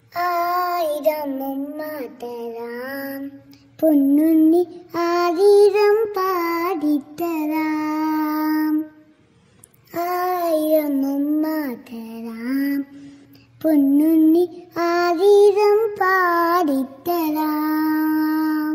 ആയിരം ഉമ്മ തരാം പൊന്നുണ്ണി ആയിരം പാടിത്തരാം ആയിരം ഉമ്മ തരാം പൊന്നുണ്ണി ആയിരം പാടിത്തരാം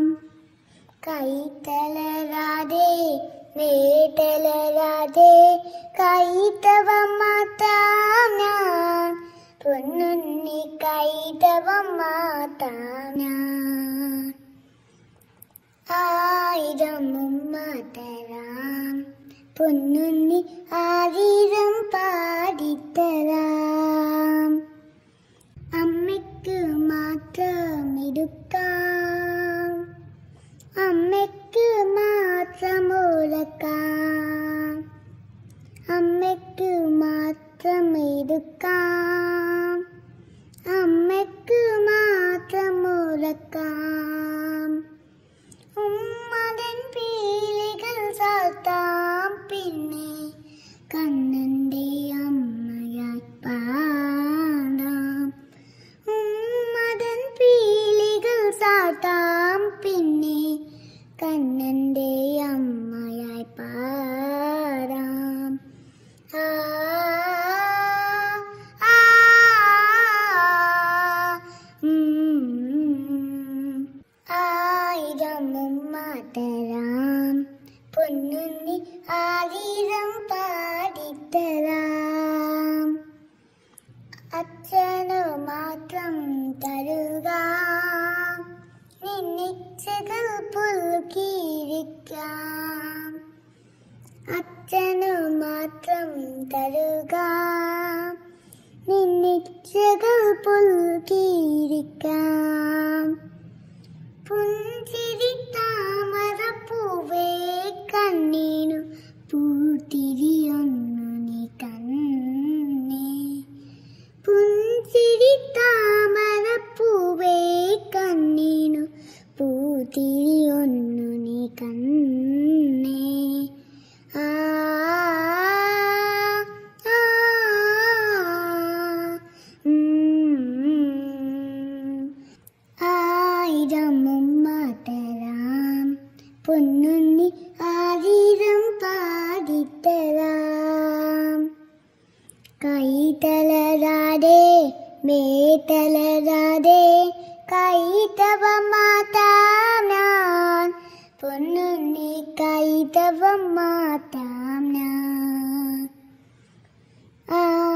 കൈത്തളരാതെ വേട്ടലരാതെ കൈതവം മാറ്റാം ഞാൻ പൊന്നുണ്ണി കൈതവം മാറ്റാം ഞാൻ ആയിരം ഉമ്മ തരാം പൊന്നുണ്ണി ആയിരം പാടിത്തരാം അമ്മയ്ക്ക് മാത്രം എടുക്കാം അമ്മയ്ക്ക് മാത്രം ഉറക്കാം അമ്മയ്ക്ക് മാത്രം എടുക്കാം അമ്മയ്ക്ക് മാത്രം ഉറക്കാം ഉമ്മതൻ പീലികൾ സാത്താം പിന്നെ കണ്ണന്റെ അമ്മയായി പാടാം ഉമ്മതൻ പീലികൾ സാത്താം പിന്നെ കണ്ണന്റെ അമ്മയായി പാടാം ആ ആ ഉം. ആയിരം ഉമ്മ തരാം പൊന്നുണ്ണി ആയിരം പാടിത്തരാം അച്ഛനു മാത്രം തരുക നിന്നിച്ചകൾ പുൽകിയിരിക്കാം അച്ഛനു മാത്രം തരുക നിന്നിച്ചകൾ പുൽകിയിരിക്കാം പുഞ്ചിരി താമരപ്പൂവേ കണ്ണീനു പൂത്തിരിയൊന്നു നീ കണ്ണേ പുഞ്ചിരി താമരപ്പൂവേ കണ്ണീനു പൂത്തിരിയൊന്നു നീ കണ്ണേ ആ ആ, ഉം. ആയിരം ഉമ്മ തരാം പൊന്നുണ്ണി ആയിരം പാടിത്തരാം കൈതളരാതെ മേതളരാതെ കൈതവം മാതാം ഞാൻ പൊന്നുണ്ണി കൈതവം മാതാം ഞാൻ ആ